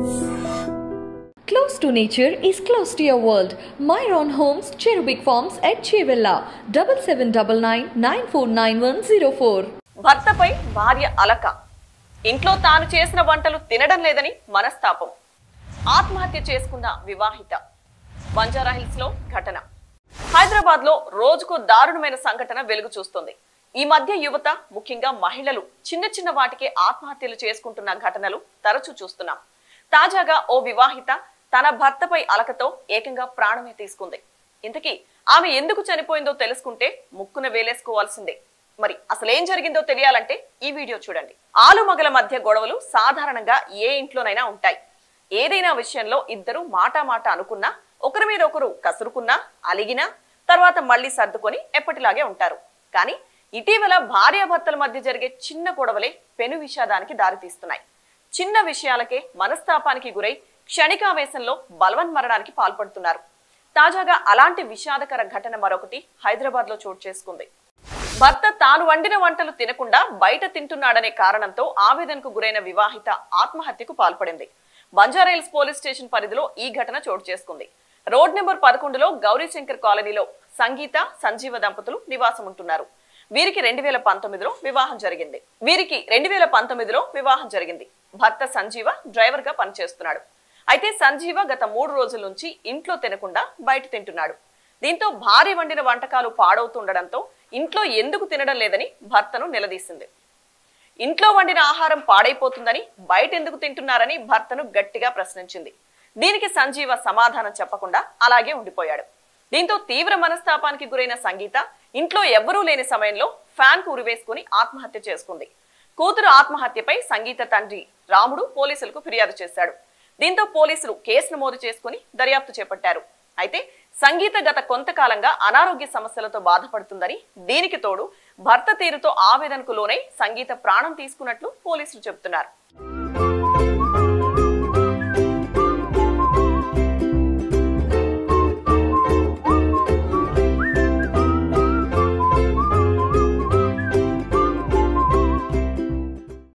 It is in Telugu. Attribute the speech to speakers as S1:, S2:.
S1: Close to nature is close to your world. Myron Homes, Cherubic Farms at Chevilla, 7799
S2: భర్తపై భార్య అలక ఇంట్లో తాను చేసిన వంటలు తినడం లేదని మనస్తాపం ఆత్మహత్య చేసుకున్న వివాహిత బంజారాహిల్స్ లో ఘటన హైదరాబాద్ లో రోజుకు దారుణమైన సంఘటన వెలుగు చూస్తుంది ఈ మధ్య యువత ముఖ్యంగా మహిళలు చిన్న చిన్న వాటికే ఆత్మహత్యలు చేసుకుంటున్న ఘటనలు తరచూ చూస్తున్నాం తాజాగా ఓ వివాహిత తన భర్తపై అలకతో ఏకంగా ప్రాణమే తీసుకుంది ఇంతకీ ఆమె ఎందుకు చనిపోయిందో తెలుసుకుంటే ముక్కున వేలేసుకోవాల్సిందే మరి అసలేం జరిగిందో తెలియాలంటే ఈ వీడియో చూడండి ఆలుమగల మధ్య గొడవలు సాధారణంగా ఏ ఇంట్లోనైనా ఉంటాయి ఏదైనా విషయంలో ఇద్దరు మాట మాట అనుకున్నా ఒకరి మీద ఒకరు కసురుకున్నా అలిగినా తర్వాత మళ్ళీ సర్దుకొని ఎప్పటిలాగే ఉంటారు కానీ ఇటీవల భార్యాభర్తల మధ్య జరిగే చిన్న గొడవలే పెను విషాదానికి దారితీస్తున్నాయి చిన్న విషయాలకే మనస్తాపానికి గురై క్షణికావేశంలో బలవన్మరణానికి పాల్పడుతున్నారు తాజాగా అలాంటి విషాదకర ఘటన మరొకటి హైదరాబాద్ లో చోటు చేసుకుంది భర్త తాను వండిన వంటలు తినకుండా బయట తింటున్నాడనే కారణంతో ఆవేదనకు గురైన వివాహిత ఆత్మహత్యకు పాల్పడింది బంజారాయిల్స్ పోలీస్ స్టేషన్ పరిధిలో ఈ ఘటన చోటు చేసుకుంది రోడ్ నెంబర్ పదకొండులో గౌరీశంకర్ కాలనీలో సంగీత సంజీవ దంపతులు నివాసం ఉంటున్నారు వీరికి రెండు వేల పంతొమ్మిదిలో వివాహం జరిగింది వీరికి రెండు వేల పంతొమ్మిదిలో వివాహం జరిగింది భర్త సంజీవ డ్రైవర్ గా పనిచేస్తున్నాడు అయితే సంజీవ గత మూడు రోజుల నుంచి ఇంట్లో తినకుండా బయట తింటున్నాడు దీంతో భార్య వండిన వంటకాలు పాడవుతుండడంతో ఇంట్లో ఎందుకు తినడం లేదని భర్తను నిలదీసింది ఇంట్లో వండిన ఆహారం పాడైపోతుందని బయట ఎందుకు తింటున్నారని భర్తను గట్టిగా ప్రశ్నించింది దీనికి సంజీవ సమాధానం చెప్పకుండా అలాగే ఉండిపోయాడు దీంతో తీవ్ర మనస్తాపానికి గురైన సంగీత ఇంట్లో ఎవ్వరూ లేని సమయంలో ఫ్యాన్ కు ఉరివేసుకుని ఆత్మహత్య చేసుకుంది కూతురు ఆత్మహత్యపై సంగీత తండ్రి రాముడు పోలీసులకు ఫిర్యాదు చేశాడు దీంతో పోలీసులు కేసు నమోదు చేసుకుని దర్యాప్తు చేపట్టారు అయితే సంగీత గత కొంతకాలంగా అనారోగ్య సమస్యలతో బాధపడుతుందని దీనికి తోడు భర్త తీరుతో ఆవేదనకు లోనై సంగీత ప్రాణం తీసుకున్నట్లు పోలీసులు చెబుతున్నారు